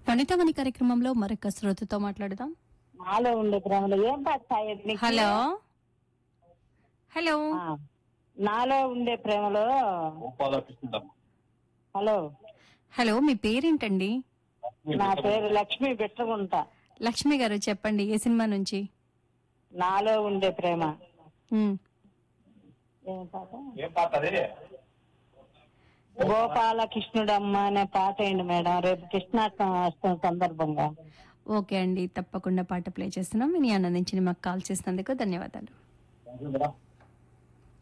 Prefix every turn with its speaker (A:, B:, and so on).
A: వనితమని కార్యక్రమంలో మరొక శ్రోతతో మాట్లాడదాం
B: నాలో ఉండే ప్రేమలో ఏం పాట సాయద్ నీకు?
A: హలో హలో
B: ఆ, నాలో ఉండే ప్రేమలో హలో
A: హలో మీ పేరేంటండి
B: నా పేరు లక్ష్మి పెట్టుకుంట
A: లక్ష్మి గారు చెప్పండి ఏ సినిమా నుంచి
B: నాలో ఉండే ప్రేమ
A: ఉమ్,
B: ఏం పాట
C: ఏం పాట అది
B: గోపాలకృష్ణుడమ్మ అనే పాట ఏంటి మేడం రేపు కృష్ణాష్టమి సందర్భంగా
A: ఓకే అండి తప్పకుండా పాట ప్లే చేస్తున్నాం మీ ఆనందించి మాకు కాల్ చేసినందుకు ధన్యవాదాలు
C: థాంక్యూ మేడం